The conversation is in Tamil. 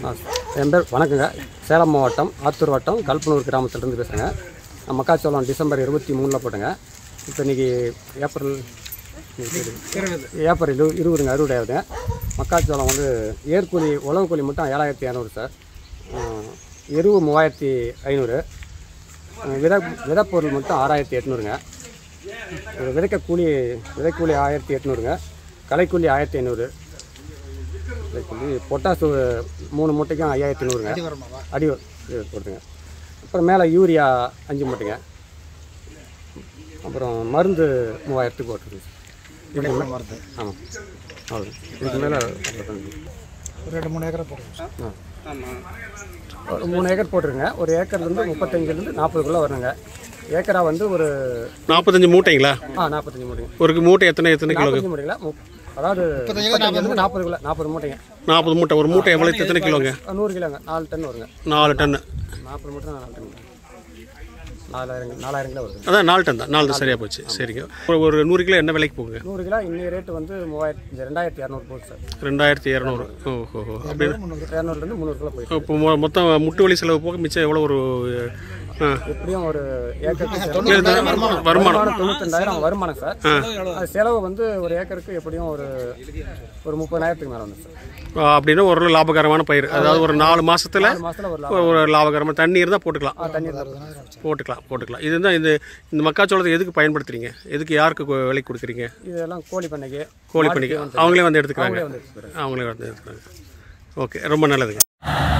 ஆ, என் பேர் வணக்கங்க சேலம் மாவட்டம் ஆத்தூர் வட்டம் கல்பனூர் கிராமத்துலேருந்து பேசுகிறேங்க நான் மக்காச்சோளம் டிசம்பர் இருபத்தி மூணில் போட்டேங்க இப்போ இன்றைக்கி ஏப்ரல் ஏப்ரல் இரு இருபதுங்க அறுபது ஆகுதுங்க மக்காச்சோளம் வந்து ஏற்கூலி உழவு கூலி மட்டும் ஏழாயிரத்தி இரநூறு சார் ஆ, எருவு மூவாயிரத்தி ஐநூறு வித விதப்பொருள் மட்டும் ஆறாயிரத்தி எட்நூறுங்க ஒரு விதைக்க கூலி விதைக்கூலி ஆயிரத்தி எட்நூறுங்க களைக்கூலி ஆயிரத்தி ஐநூறு விதைக்கூலி பொட்டாசு மூணு மூட்டைக்கும் ஐயாயிரத்தி நூறுங்க அடி உர- இது போட்டுங்க அப்புறம் மேலே யூரியா அஞ்சு மூட்டைங்க அப்புறம் மருந்து மூவாயிரத்துக்கு போட்டுருங்க இதுக்கு மே- மருந்து ஆமாம் அவ்வளோ இதுக்கு மேலே ஒரு ரெண்டு மூணு ஏக்கரை போடுவோம் ஒரு மூணு ஏக்கர் போட்டுருங்க ஒரு ஏக்கர்லேருந்து முப்பத்தஞ்சுலேருந்து நாற்பதுக்குள்ளே வரணுங்க ஏக்கரா வந்து ஒரு நாற்பத்தஞ்சு மூட்டைங்களா ஆ நாற்பத்தஞ்சு மூட்டைங்க ஒரு மூட்டை எத்தனை எத்தனை கிலோ நாற்பத்தஞ்சு மூட்டைங்களா முப்- அதாவது முப்பத்தஞ்சுலேருந்து நாற்பதுக்குள்ள நாற்பது மூட்டைங்க நாற்பது மூட்டை ஒரு மூட்டை எவ்வளோ எத்தனை கிலோங்க நூறு கிலோங்க நாலு டன் வருங்க நாலு டன்னு நாற்பது மூட்டை நாலு டன் நாலாயிரம் நாலாயிரம் கிலோ வருது அதான் நாலு டன் தான் நாலு தான் சரியாக போச்சு சரிங்க ஒரு ஒரு நூறு கிலோ என்ன விலைக்கு போகுங்க நூறு கிலோ இன்னைய ரேட்டு வந்து மூவாயிரத்தி ரெண்டாயிரத்தி இரநூறு போகுது சார் ரெண்டாயிரத்தி இரநூறு ஓஹோ அப்படின்னு இரநூறுலேருந்து முந்நூறு கிலோ போயிடுச்சு இப்போ மொ- மொத்தம் முட்டு வலி செலவு போக மிச்சம் எவ்வளோ ஒரு ஆ, எப்படியும் ஒரு ஏக்கருக்கு இது வருமானம் தொண்ணூத்தெண்டாயிரம் வருமானம் சார் அது செலவு வந்து ஒரு ஏக்கருக்கு எப்படியும் ஒரு ஒரு முப்பதாயிரத்துக்கு மேலே வந்து சார் ஆ, அப்படின்னா ஒரு லாபகரமான பயிர் அதாவது ஒரு நாலு மாசத்துல நாலு மாதத்தில் ஒரு லாபம் ஒரு லாபகரமான தண்ணி இருந்தால் போட்டுக்கலாம் ஆ, தண்ணி இருந்தா போட்டுக்கலாம் போட்டுக்கலாம் இதுதான் இந்த இந்த மக்காச்சோளத்தை எதுக்கு பயன்படுத்துறீங்க எதுக்கு யாருக்கு கு- விலைக்கு கொடுக்குறீங்க இதெல்லாம் கோழி பண்ணைக்கு கோழி பண்ணிக்க அவங்களே வந்து எடுத்துக்கிறாங்க அவங்களே வந்து எடுத்துக்கிறாங்க. அவங்களே வந்து எடுத்துக்கிறாங்க ஓகே ரொம்ப நல்லதுங்க